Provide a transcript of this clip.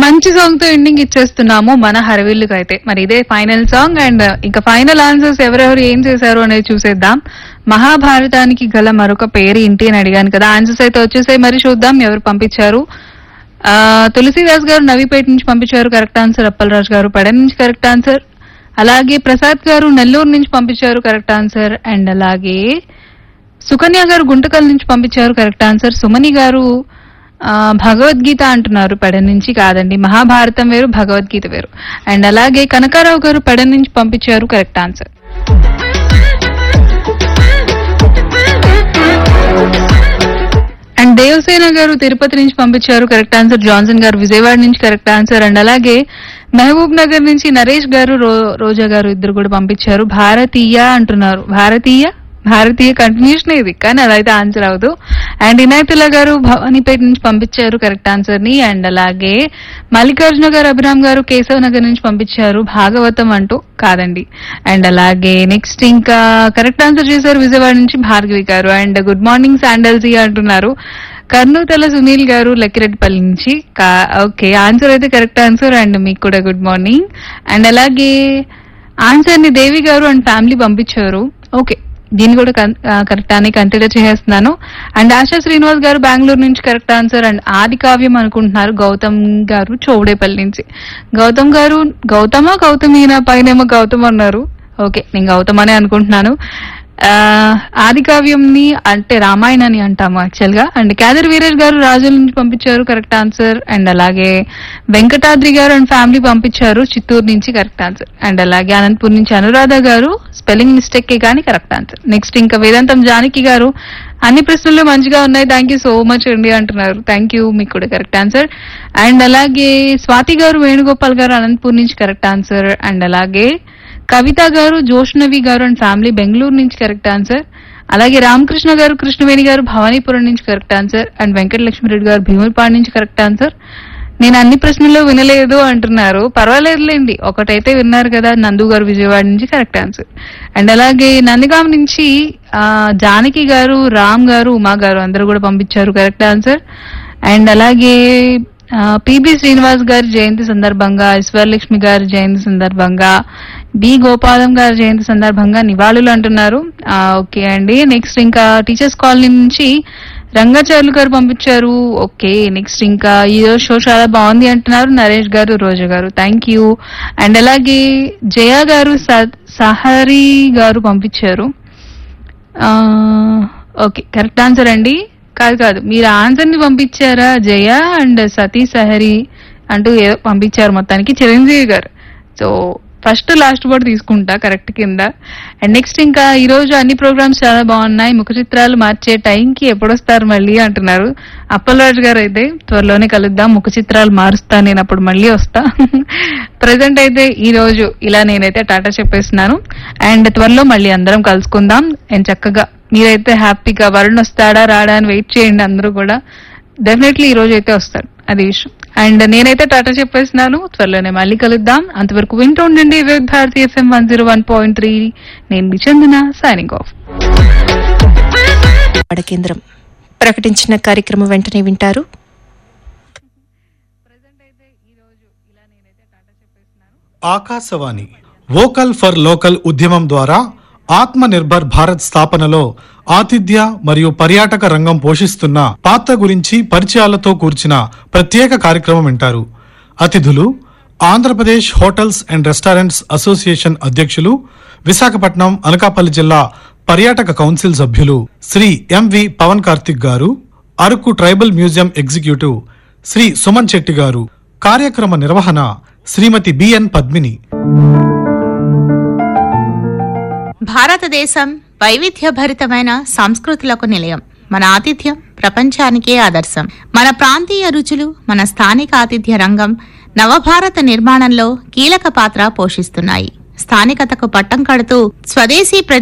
మంచి సాంగ్ తో ఎండింగ్ ఇచ్చేస్తున్నాము మన హరవిల్లుకి అయితే మరి ఇదే ఫైనల్ సాంగ్ అండ్ ఇంకా ఫైనల్ ఆన్సర్స్ ఎవరెవరు ఏం చేశారు అనేది చూసేద్దాం మహాభారతానికి గల మరొక పేరు ఏంటి అని అడిగాను కదా ఆన్సర్స్ అయితే వచ్చేసాయి మరి చూద్దాం ఎవరు పంపించారు ఆ, తులసీదాస్ గారు నవీపేట నుంచి పంపించారు కరెక్ట్ ఆన్సర్ అప్పలరాజు గారు పడె నుంచి కరెక్ట్ ఆన్సర్ అలాగే ప్రసాద్ గారు నెల్లూరు నుంచి పంపించారు కరెక్ట్ ఆన్సర్ అండ్ అలాగే సుకన్య గారు గుంటకల్ నుంచి పంపించారు కరెక్ట్ ఆన్సర్ సుమని గారు ఆ, భగవద్గీత అంటున్నారు పెడ నుంచి కాదండి మహాభారతం వేరు భగవద్గీత వేరు అండ్ అలాగే కనకారావు గారు పెడ నుంచి పంపించారు కరెక్ట్ ఆన్సర్ అండ్ దేవసేన గారు తిరుపతి నుంచి పంపించారు కరెక్ట్ ఆన్సర్ జాన్సన్ గారు విజయవాడ నుంచి కరెక్ట్ ఆన్సర్ అండ్ అలాగే మహబూబ్ నగర్ నుంచి నరేష్ గారు రో- రోజా గారు ఇద్దరు కూడా పంపించారు భారతీయ అంటున్నారు భారతీయ భారతీయ కంటిన్యూషన్ ఇది కానీ అదైతే ఆన్సర్ అవదు అండ్ ఇనాయతుల్లా గారు భవానీపేట నుంచి పంపించారు కరెక్ట్ ఆన్సర్ ని అండ్ అలాగే మల్లికార్జున గారు అభిరామ్ గారు కేశవ్ నగర్ నుంచి పంపించారు భాగవతం అంటూ కాదండి అండ్ అలాగే నెక్స్ట్ ఇంకా కరెక్ట్ ఆన్సర్ చేశారు విజయవాడ నుంచి భార్గవి గారు అండ్ గుడ్ మార్నింగ్ శాండల్జీ అంటున్నారు కర్నూతల సునీల్ గారు లక్కిరెడ్డిపల్లి నుంచి ఓకే ఆన్సర్ అయితే కరెక్ట్ ఆన్సర్ అండ్ మీకు కూడా గుడ్ మార్నింగ్ అండ్ అలాగే ఆన్సర్ ని దేవి గారు అండ్ ఫ్యామిలీ పంపించారు ఓకే దీన్ని కూడా కరెక్ట్ అని కన్సిడర్ చేస్తున్నాను అండ్ ఆశా శ్రీనివాస్ గారు బెంగళూరు నుంచి కరెక్ట్ ఆన్సర్ అండ్ ఆది కావ్యం అనుకుంటున్నారు గౌతమ్ గారు చౌడేపల్లి నుంచి గౌతమ్ గారు గౌతమా గౌతమీనా పైనేమో గౌతమ్ అన్నారు ఓకే నేను గౌతమ్ అనే అనుకుంటున్నాను ఆ, ఆది కావ్యంని అంటే రామాయణాన్ని అంటాము యాక్చువల్ గా అండ్ కేదర్ వీరేష్ గారు రాజుల నుంచి పంపించారు కరెక్ట్ ఆన్సర్ అండ్ అలాగే వెంకటాద్రి గారు అండ్ ఫ్యామిలీ పంపించారు చిత్తూరు నుంచి కరెక్ట్ ఆన్సర్ అండ్ అలాగే అనంతపూర్ నుంచి అనురాధ గారు స్పెల్లింగ్ మిస్టేక్ కానీ కరెక్ట్ ఆన్సర్ నెక్స్ట్ ఇంకా వేదాంతం జానకి గారు అన్ని ప్రశ్నలు మంచిగా ఉన్నాయి థ్యాంక్ యూ సో మచ్ అండి అంటున్నారు థ్యాంక్ యూ మీకు కూడా కరెక్ట్ ఆన్సర్ అండ్ అలాగే స్వాతి గారు వేణుగోపాల్ గారు అనంతపూర్ నుంచి కరెక్ట్ ఆన్సర్ అండ్ అలాగే కవిత గారు జోష్నవి గారు అండ్ ఫ్యామిలీ బెంగళూరు నుంచి కరెక్ట్ ఆన్సర్ అలాగే రామకృష్ణ గారు కృష్ణవేణి గారు భవానీపురం నుంచి కరెక్ట్ ఆన్సర్ అండ్ వెంకటలక్ష్మిరెడ్డి గారు భీములపాడు నుంచి కరెక్ట్ ఆన్సర్ నేను అన్ని ప్రశ్నలు వినలేదు అంటున్నారు పర్వాలేదులేండి ఒకటైతే విన్నారు కదా నందు గారు విజయవాడ నుంచి కరెక్ట్ ఆన్సర్ అండ్ అలాగే నందిగాం నుంచి ఆ, జానకి గారు రామ్ గారు ఉమా గారు అందరూ కూడా పంపించారు కరెక్ట్ ఆన్సర్ అండ్ అలాగే పిబి శ్రీనివాస్ గారి జయంతి సందర్భంగా ఈశ్వర్లక్ష్మి గారి జయంతి సందర్భంగా బి గోపాలం గారి జయంతి సందర్భంగా నివాళులు అంటున్నారు ఆ, ఓకే అండి నెక్స్ట్ ఇంకా టీచర్స్ కాలనీ నుంచి రంగాచార్యులు గారు పంపించారు ఓకే నెక్స్ట్ ఇంకా ఈ రోజు షో చాలా బాగుంది అంటున్నారు నరేష్ గారు రోజా గారు థ్యాంక్ యూ అండ్ అలాగే జయ గారు స- సహరి గారు పంపించారు ఆ, ఓకే కరెక్ట్ ఆన్సర్ అండి కాదు కాదు మీరు ఆన్సర్ ని పంపించారా జయ అండ్ సతీ సహరి అంటూ ఏదో పంపించారు మొత్తానికి Chiranjeevi garu so first last word తీసుకుంటా కరెక్ట్ కింద అండ్ నెక్స్ట్ ఇంకా ఈ రోజు అన్ని ప్రోగ్రామ్స్ చాలా బాగున్నాయి ముఖ చిత్రాలు మార్చే టైంకి ఎప్పుడు వస్తారు మళ్ళీ అంటున్నారు అప్పలరాజు గారు అయితే త్వరలోనే కలుద్దాం ముఖ చిత్రాలు మారుస్తా నేను అప్పుడు మళ్ళీ వస్తా ప్రజెంట్ అయితే ఈ రోజు ఇలా నేనైతే టాటా చెప్పేస్తున్నాను అండ్ త్వరలో మళ్ళీ అందరం కలుసుకుందాం అండ్ చక్కగా మీరైతే హ్యాపీగా వరుణ్ వస్తాడా రాడా అని వెయిట్ చేయండి అందరూ కూడా డెఫినెట్లీ ఈ రోజు అయితే వస్తాడు అది విషయం అండ్ నేనైతే టాటా చెప్పేస్తున్నాను త్వరలోనే మళ్ళీ కలుద్దాం అంతవరకు వింటూ ఉండండి Vividh Bharati FM one zero one point three నేను మీ చందన సైనింగ్ ఆఫ్ వాడ కేంద్రం ప్రకటించిన కార్యక్రమం వెంటనే వింటారు ఆకాశవాణి వోకల్ ఫర్ లోకల్ ఉద్యమం ద్వారా ఆత్మ నిర్భర్ భారత్ స్థాపనలో ఆతిథ్య మరియు పర్యాటక రంగం పోషిస్తున్న పాత్ర గురించి పరిచయాలతో కూర్చిన ప్రత్యేక కార్యక్రమం వింటారు అతిథులు Andhra Pradesh hotels and restaurants association అధ్యక్షులు విశాఖపట్నం అనకాపల్లి జిల్లా పర్యాటక కౌన్సిల్ సభ్యులు Shri MV Pavan Karthik garu Araku tribal museum executive Shri Suman Shetty garu కార్యక్రమ నిర్వహణ శ్రీమతి బిఎన్ పద్మిని భారతదేశం వైవిధ్యభరితమైన సంస్కృతులకు నిలయం మన ఆతిథ్యం ప్రపంచానికే ఆదర్శం మన ప్రాంతీయ రుచులు మన స్థానిక ఆతిథ్య రంగం నవభారత నిర్మాణంలో కీలక పాత్ర పోషిస్తున్నాయి స్థానికతకు పట్టం కడుతూ స్వదేశీ